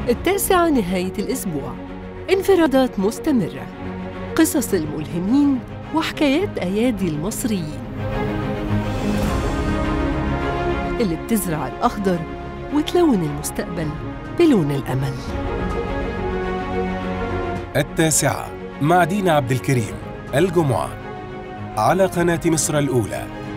التاسعة نهاية الأسبوع انفرادات مستمرة قصص الملهمين وحكايات أيادي المصريين اللي بتزرع الأخضر وتلون المستقبل بلون الأمل التاسعة مع دينا عبد الكريم الجمعة على قناة مصر الأولى